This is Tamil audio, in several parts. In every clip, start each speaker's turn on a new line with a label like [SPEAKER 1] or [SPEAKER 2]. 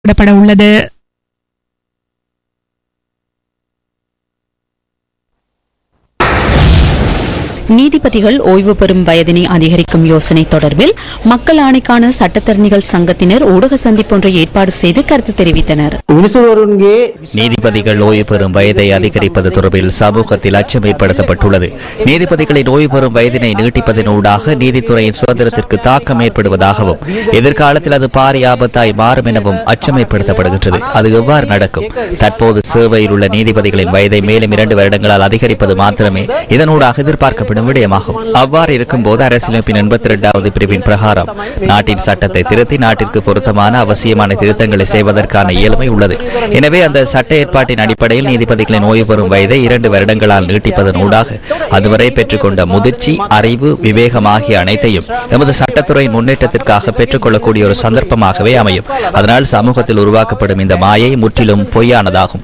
[SPEAKER 1] விடப்பட உள்ளது
[SPEAKER 2] நீதிபதிகள் ஓய்வு பெறும் வயதினை அதிகரிக்கும் யோசனை தொடர்பில் மக்கள் ஆணைக்கான சட்டத்தரணிகள் சங்கத்தினர் ஊடக சந்திப்பொன்றை ஏற்பாடு செய்து கருத்து தெரிவித்தனர்
[SPEAKER 3] විනිසුවරුන්ගේ
[SPEAKER 4] நீதிபதிகள் ஓய்வு பெறும் வயதை அதிகரிப்பது தொடர்பில் சமூகத்தில் அச்சம் ஏற்படுத்தப்பட்டுள்ளது நீதிபதிகளின் ஓய்வு பெறும் வயதினை நீட்டிப்பதனூடாக நீதித்துறையின் சுதந்திரத்திற்கு தாக்கம் ஏற்படுவதாகவும் எதிர்காலத்தில் அது பாரிய ஆபத்தாய் மாறும் எனவும் அச்சம் ஏற்படுத்தப்படுகின்றது அது எவ்வாறு நடக்கும் தற்போது சேவையில் உள்ள நீதிபதிகளின் வயதை மேலும் இரண்டு வருடங்களால் அதிகரிப்பது மாத்திரமே இதனூடாக எதிர்பார்க்கப்படும் விடயமாகும் அவ்வாறு இருக்கும்போது அரசியலமைப்பின் எண்பத்தி இரண்டாவது பிரிவின் பிரகாரம் நாட்டின் சட்டத்தை திருத்தி நாட்டிற்கு பொருத்தமான அவசியமான திருத்தங்களை செய்வதற்கான இயலுமை உள்ளது எனவே அந்த சட்ட ஏற்பாட்டின் அடிப்படையில் நீதிபதிகளின் ஓய்வு பெறும் வயதை இரண்டு வருடங்களால் நீட்டிப்பதன் ஊடாக அதுவரை பெற்றுக்கொண்ட முதிர்ச்சி அறிவு விவேகம் ஆகிய அனைத்தையும் எமது சட்டத்துறையின் முன்னேற்றத்திற்காக பெற்றுக்கொள்ளக்கூடிய ஒரு சந்தர்ப்பமாகவே அமையும் அதனால் சமூகத்தில் உருவாக்கப்படும் இந்த மாயை முற்றிலும் பொய்யானதாகும்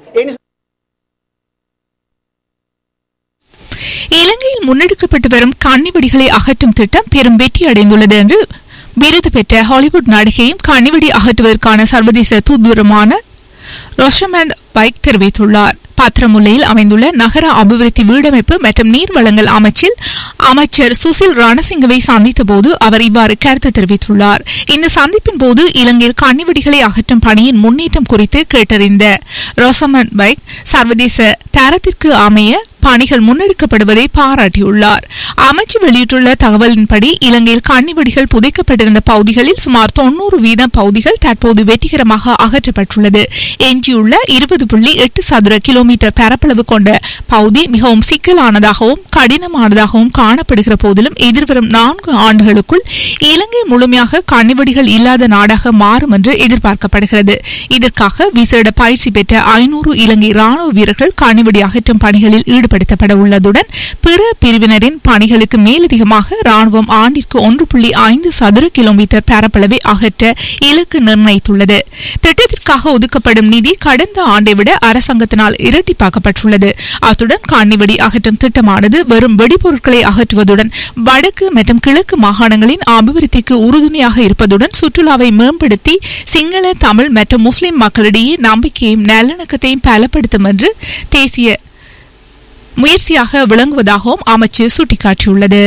[SPEAKER 1] இலங்கையில் முன்னெடுக்கப்பட்டு வரும் கன்னிவெடிகளை அகற்றும் திட்டம் பெரும் வெற்றி அடைந்துள்ளது என்று விருது பெற்ற ஹாலிவுட் நடிகையும் கன்னிவெடி அகற்றுவதற்கான சர்வதேச தூதுவருமான ரொஷமண்ட் பைக் தெரிவித்துள்ளார் பத்திரமுல்லையில் அமைந்துள்ள நகர அபிவிருத்தி வீடமைப்பு மற்றும் நீர் வளங்கள் அமைச்சில் அமைச்சர் சுசில் ரணசிங்கவை சந்தித்த போது அவர் இவ்வாறு கருத்து தெரிவித்துள்ளார் இந்த சந்திப்பின் போது இலங்கையில் கன்னிவெடிகளை அகற்றும் பணியின் முன்னேற்றம் குறித்து கேட்டறிந்த ரொசமன் பைக் சர்வதேச தரத்திற்கு அமைய பணிகள் முன்னெடுக்கப்படுவதை பாராட்டியுள்ளார் அமைச்சு வெளியிட்டுள்ள தகவலின்படி இலங்கையில் கன்னிவெடிகள் புதைக்கப்பட்டிருந்த பகுதிகளில் சுமார் தொன்னூறு வீதம் பகுதிகள் தற்போது வெற்றிகரமாக அகற்றப்பட்டுள்ளது எஞ்சியுள்ள இருபது புள்ளி எட்டு சதுர கிலோமீட்டர் பரப்பளவு கொண்ட பகுதி மிகவும் சிக்கலானதாகவும் கடினமானதாகவும் காணப்படுகிற போதிலும் எதிர்வரும் நான்கு ஆண்டுகளுக்குள் இலங்கை முழுமையாக கன்னிவெடிகள் இல்லாத நாடாக மாறும் என்று எதிர்பார்க்கப்படுகிறது இதற்காக விசேட பயிற்சி பெற்ற ஐநூறு இலங்கை ராணுவ வீரர்கள் கன்னிவெடி அகற்றும் பணிகளில் ஈடுபடுத்தப்பட உள்ளதுடன் பிற பிரிவினரின் பணிகளுக்கு மேலதிகமாக ராணுவம் ஆண்டிற்கு ஒன்று புள்ளி ஐந்து சதுர கிலோமீட்டர் பரப்பளவை அகற்ற இலக்கு நிர்ணயித்துள்ளது திட்டத்திற்காக ஒதுக்கப்படும் நிதி கடந்த ஆண்டை விட அரசாங்கத்தினால் இரட்டிப்பாக்கப்பட்டுள்ளது அத்துடன் கன்னிவெடி அகற்றும் திட்டமானது வெறும் வெடிபொருட்களை அகற்றுவதுடன் வடக்கு மற்றும் கிழக்கு மாகாணங்களின் அபிவிருத்திக்கு உறுதுணையாக இருப்பதுடன் சுற்றுலாவை மேம்படுத்தி சிங்கள தமிழ் மற்றும் முஸ்லிம் மக்களிடையே நம்பிக்கையும் நல்லிணக்கத்தையும் பலப்படுத்தும் என்று தேசிய முயற்சியாக விளங்குவதாகவும் அமைச்சு சுட்டிக்காட்டியுள்ளது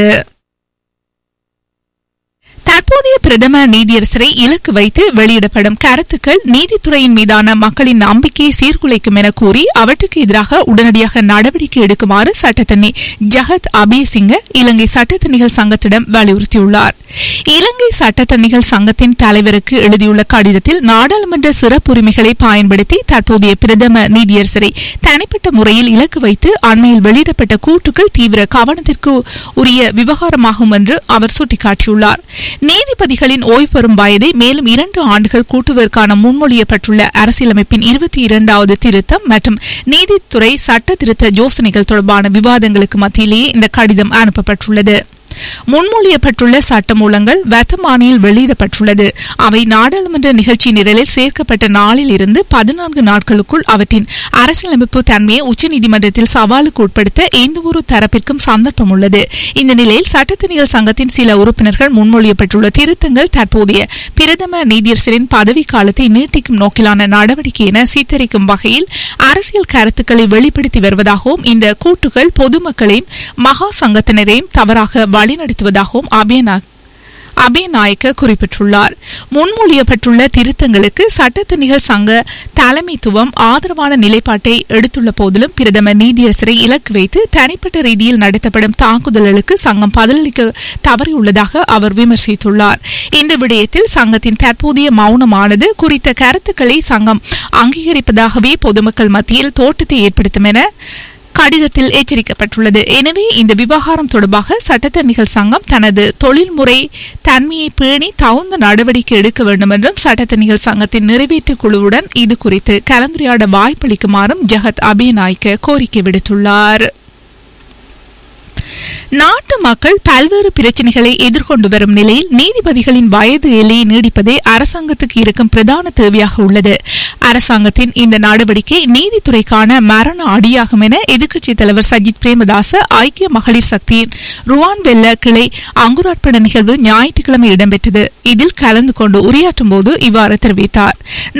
[SPEAKER 1] தற்போதைய பிரதம நீதியரசரை இலக்கு வைத்து வெளியிடப்படும் கருத்துக்கள் நீதித்துறையின் மீதான மக்களின் நம்பிக்கையை சீர்குலைக்கும் என கூறி அவற்றுக்கு எதிராக உடனடியாக நடவடிக்கை எடுக்குமாறு சட்டத்தண்ணி ஜகத் அபேசிங்க இலங்கை சட்டத்தணிகள் சங்கத்திடம் வலியுறுத்தியுள்ளார் இலங்கை சட்டத்தணிகள் சங்கத்தின் தலைவருக்கு எழுதியுள்ள கடிதத்தில் நாடாளுமன்ற சிறப்புரிமைகளை பயன்படுத்தி தற்போதைய பிரதம நீதியரசரை தனிப்பட்ட முறையில் இலக்கு வைத்து அண்மையில் வெளியிடப்பட்ட கூற்றுக்கள் தீவிர கவனத்திற்கு உரிய விவகாரமாகும் என்று அவர் சுட்டிக்காட்டியுள்ளார் நீதிபதிகளின் ஓய்வு பெறும் வயதை மேலும் இரண்டு ஆண்டுகள் கூட்டுவதற்கான முன்மொழியப்பட்டுள்ள அரசியலமைப்பின் இருபத்தி இரண்டாவது திருத்தம் மற்றும் நீதித்துறை சட்ட திருத்த யோசனைகள் தொடர்பான விவாதங்களுக்கு மத்தியிலேயே இந்த கடிதம் அனுப்பப்பட்டுள்ளது முன்மொழியப்பட்டுள்ள சட்டமூலங்கள் வர்த்தமானியில் வெளியிடப்பட்டுள்ளது அவை நாடாளுமன்ற நிகழ்ச்சி நிரலில் சேர்க்கப்பட்ட நாளில் இருந்து பதினான்கு நாட்களுக்குள் அவற்றின் அரசியலமைப்பு தன்மையை உச்சநீதிமன்றத்தில் சவாலுக்கு உட்படுத்த எந்தவொரு தரப்பிற்கும் சந்தர்ப்பம் உள்ளது இந்த நிலையில் சட்டத்திணிகள் சங்கத்தின் சில உறுப்பினர்கள் முன்மொழியப்பட்டுள்ள திருத்தங்கள் தற்போதைய பிரதம நீதியரசரின் பதவி காலத்தை நீட்டிக்கும் நோக்கிலான நடவடிக்கை என சித்தரிக்கும் வகையில் அரசியல் கருத்துக்களை வெளிப்படுத்தி வருவதாகவும் இந்த கூட்டுகள் பொதுமக்களையும் மகா சங்கத்தினரையும் தவறாக வழிநடத்துவதாகவும் அபியனா அபயநாயக்க குறிப்பிட்டுள்ளார் முன்மொழியப்பட்டுள்ள திருத்தங்களுக்கு சட்டத்தணிகள் சங்க தலைமைத்துவம் ஆதரவான நிலைப்பாட்டை எடுத்துள்ள போதிலும் பிரதமர் நீதியரசரை இலக்கு வைத்து தனிப்பட்ட ரீதியில் நடத்தப்படும் தாக்குதல்களுக்கு சங்கம் பதிலளிக்க தவறியுள்ளதாக அவர் விமர்சித்துள்ளார் இந்த விடயத்தில் சங்கத்தின் தற்போதைய மௌனமானது குறித்த கருத்துக்களை சங்கம் அங்கீகரிப்பதாகவே பொதுமக்கள் மத்தியில் தோட்டத்தை ஏற்படுத்தும் என கடிதத்தில் எச்சரிக்கப்பட்டுள்ளது எனவே இந்த விவகாரம் தொடர்பாக சட்டத்தரணிகள் சங்கம் தனது தொழில்முறை தன்மையை பேணி தகுந்த நடவடிக்கை எடுக்க வேண்டும் என்றும் சட்டத்தரணிகள் சங்கத்தின் நிறைவேற்று குழுவுடன் இது குறித்து கலந்துரையாட வாய்ப்பளிக்குமாறும் ஜெகத் அபிநாய்க்க கோரிக்கை விடுத்துள்ளார் நாட்டு மக்கள் பல்வேறு பிரச்சனைகளை எதிர்கொண்டு வரும் நிலையில் நீதிபதிகளின் வயது எல்லையை நீடிப்பதே அரசாங்கத்துக்கு இருக்கும் பிரதான தேவையாக உள்ளது அரசாங்கத்தின் இந்த நடவடிக்கை நீதித்துறைக்கான மரண அடியாகும் என எதிர்க்கட்சித் தலைவர் சஜித் பிரேமதாச ஐக்கிய மகளிர் சக்தியின் ருவான் வெல்ல கிளை அங்குரார்ப்பண நிகழ்வு ஞாயிற்றுக்கிழமை இடம்பெற்றது இதில் கலந்து கொண்டு உரையாற்றும் போது இவ்வாறு தெரிவித்தார்